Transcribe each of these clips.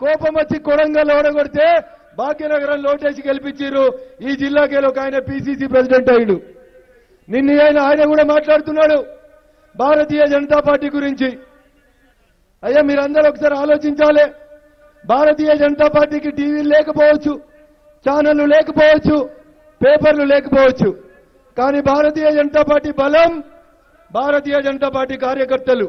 కోపం వచ్చి కొడంగల్ ఓడగొడితే భాగ్యనగరం లోటేసి గెలిపించారు ఈ జిల్లాకి ఒక ఆయన పిసిసి ప్రెసిడెంట్ అయ్యాడు నిన్న ఆయన ఆయన కూడా మాట్లాడుతున్నాడు భారతీయ జనతా పార్టీ గురించి అయ్యా మీరందరూ ఒకసారి ఆలోచించాలి భారతీయ జనతా పార్టీకి టీవీలు లేకపోవచ్చు ఛానళ్లు లేకపోవచ్చు పేపర్లు లేకపోవచ్చు కానీ భారతీయ జనతా పార్టీ బలం భారతీయ జనతా పార్టీ కార్యకర్తలు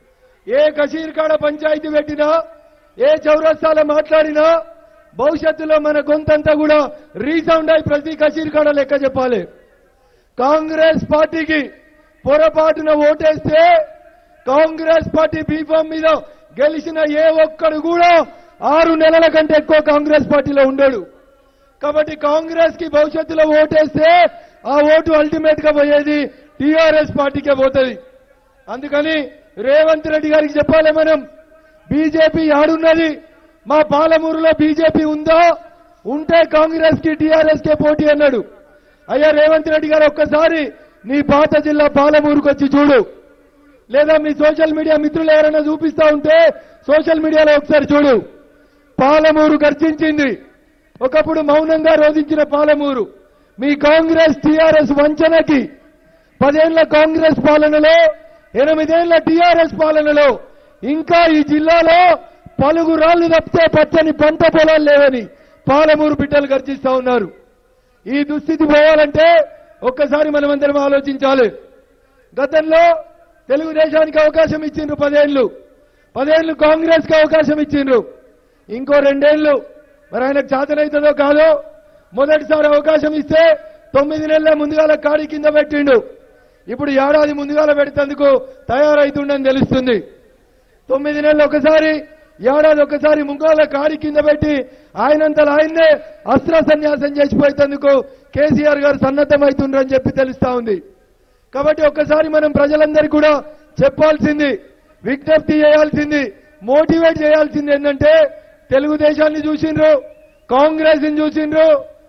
ఏ కషీర్కాడ పంచాయతీ పెట్టినా ఏ చౌరస్తాలో మాట్లాడినా భవిష్యత్తులో మన గొంతంతా కూడా రీసౌండ్ అయి ప్రతి కషీర్కాడ లెక్క చెప్పాలి కాంగ్రెస్ పార్టీకి పొరపాటున ఓటేస్తే కాంగ్రెస్ పార్టీ బీఫామ్ మీద గెలిచిన ఏ ఒక్కడు కూడా ఆరు నెలల కంటే ఎక్కువ కాంగ్రెస్ పార్టీలో ఉండడు కాబట్టి కాంగ్రెస్ కి భవిష్యత్తులో ఓటేస్తే ఆ ఓటు అల్టిమేట్ గా పోయేది టీఆర్ఎస్ పార్టీకే పోతుంది అందుకని రేవంత్ రెడ్డి గారికి చెప్పాలి మనం బీజేపీ ఆడున్నది మా పాలమూరులో బీజేపీ ఉందా ఉంటే కాంగ్రెస్ కి టీఆర్ఎస్ కే పోటీ అన్నాడు అయ్యా రేవంత్ రెడ్డి గారు ఒక్కసారి నీ పాత జిల్లా పాలమూరుకు వచ్చి చూడు లేదా మీ సోషల్ మీడియా మిత్రులు ఎవరైనా చూపిస్తా ఉంటే సోషల్ మీడియాలో ఒకసారి చూడు పాలమూరు గర్జించింది ఒకప్పుడు మౌనంగా రోధించిన పాలమూరు మీ కాంగ్రెస్ టీఆర్ఎస్ వంచనకి పదేళ్ల కాంగ్రెస్ పాలనలో ఎనిమిదేళ్ల టీఆర్ఎస్ పాలనలో ఇంకా ఈ జిల్లాలో పలుగు రాళ్లు తప్పితే పచ్చని పంట పొలాలు లేవని పాలమూరు బిడ్డలు గర్జిస్తా ఉన్నారు ఈ దుస్థితి పోవాలంటే ఒక్కసారి మనమందరం ఆలోచించాలి గతంలో తెలుగుదేశానికి అవకాశం ఇచ్చిండ్రు పదేళ్లు పదేళ్లు కాంగ్రెస్ కి అవకాశం ఇచ్చిండ్రు ఇంకో రెండేళ్లు మరి ఆయనకు చేతనైతుందో కాదో మొదటిసారి అవకాశం ఇస్తే తొమ్మిది నెలల ముందుగాల కాడి కింద పెట్టిండు ఇప్పుడు ఏడాది ముందుగాల పెడతందుకు తయారైతుండని తెలుస్తుంది తొమ్మిది నెలలు ఒకసారి ఏడాది ఒకసారి ముంగాల కాడి కింద పెట్టి ఆయనంతలో ఆయన్నే అస్త్ర సన్యాసం చేసిపోయేందుకు కేసీఆర్ గారు సన్నద్ధమవుతుండ్రని చెప్పి తెలుస్తా ఉంది కాబట్టి ఒక్కసారి మనం ప్రజలందరికీ కూడా చెప్పాల్సింది విజ్ఞప్తి చేయాల్సింది మోటివేట్ చేయాల్సింది ఏంటంటే తెలుగుదేశాన్ని చూసిండ్రు కాంగ్రెస్ ని చూసిండ్రు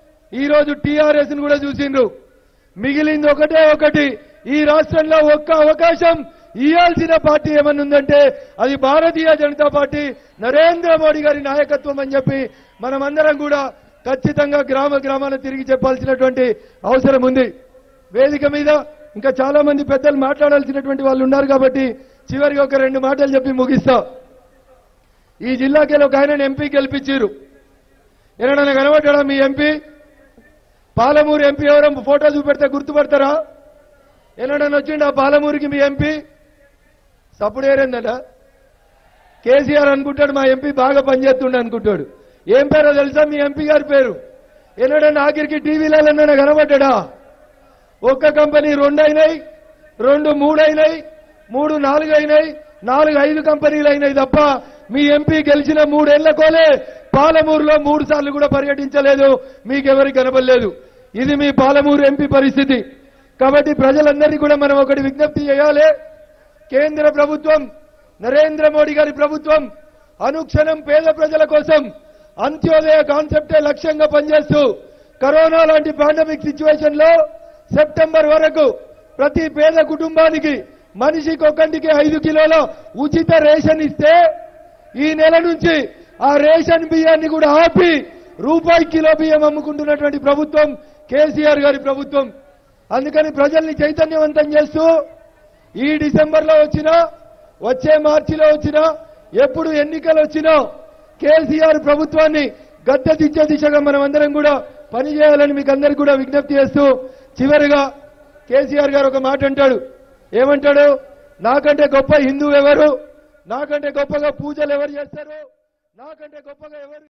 ఈ రోజు టీఆర్ఎస్ ని కూడా చూసిండ్రు మిగిలింది ఒకటే ఒకటి ఈ రాష్ట్రంలో ఒక్క అవకాశం ఇవ్వాల్సిన పార్టీ ఏమన్నా ఉందంటే అది భారతీయ జనతా పార్టీ నరేంద్ర మోడీ గారి నాయకత్వం అని చెప్పి మనమందరం కూడా ఖచ్చితంగా గ్రామ గ్రామాన తిరిగి చెప్పాల్సినటువంటి అవసరం ఉంది వేదిక మీద ఇంకా చాలా మంది పెద్దలు మాట్లాడాల్సినటువంటి వాళ్ళు ఉన్నారు కాబట్టి చివరికి ఒక రెండు మాటలు చెప్పి ముగిస్తా ఈ జిల్లాకి ఒక ఆయన ఎంపీ గెలిపించారు ఏనాడన్నా కనబడ్డా మీ ఎంపీ పాలమూరు ఎంపీ ఎవరో ఫోటో చూపెడితే గుర్తుపడతారా ఏనాడన్నా వచ్చిండు ఆ పాలమూరుకి మీ ఎంపీ సప్పుడు ఏరేందట కేసీఆర్ అనుకుంటాడు మా ఎంపీ బాగా పనిచేస్తుండ అనుకుంటాడు ఏం పేరో తెలుసా మీ ఎంపీ గారి పేరు ఎన్నడన్నా ఆఖరికి టీవీలలో కనబడ్డా ఒక్క కంపెనీ రెండు అయినాయి రెండు మూడు అయినాయి మూడు నాలుగు అయినాయి నాలుగు ఐదు కంపెనీలు అయినాయి తప్ప మీ ఎంపీ గెలిచిన మూడేళ్ల కోలే పాలమూరులో మూడు సార్లు కూడా పర్యటించలేదు మీకెవరికి కనబడలేదు ఇది మీ పాలమూరు ఎంపీ పరిస్థితి కాబట్టి ప్రజలందరినీ కూడా మనం ఒకటి విజ్ఞప్తి చేయాలి కేంద్ర ప్రభుత్వం నరేంద్ర మోడీ గారి ప్రభుత్వం అనుక్షణం పేద ప్రజల కోసం అంత్యోదయ కాన్సెప్టే లక్ష్యంగా పనిచేస్తూ కరోనా లాంటి పాండమిక్ సిచ్యువేషన్ లో సెప్టెంబర్ వరకు ప్రతి పేద కుటుంబానికి మనిషికి ఒక్కంటికి ఐదు కిలోల ఉచిత రేషన్ ఇస్తే ఈ నెల నుంచి ఆ రేషన్ బియ్యాన్ని కూడా ఆపి రూపాయి కిలో బియ్యం అమ్ముకుంటున్నటువంటి ప్రభుత్వం కేసీఆర్ గారి ప్రభుత్వం అందుకని ప్రజల్ని చైతన్యవంతం చేస్తూ ఈ డిసెంబర్ లో వచ్చినా వచ్చే మార్చిలో వచ్చినా ఎప్పుడు ఎన్నికలు వచ్చినా కేసీఆర్ ప్రభుత్వాన్ని గద్దె దించే దిశగా మనం అందరం కూడా పనిచేయాలని మీకు అందరికీ కూడా విజ్ఞప్తి చేస్తూ చివరిగా కేసీఆర్ గారు ఒక మాట అంటాడు ఏమంటాడు నాకంటే గొప్ప హిందువు ఎవరు నాకంటే గొప్పగా పూజలు ఎవరు చేస్తారు నాకంటే గొప్పగా ఎవరు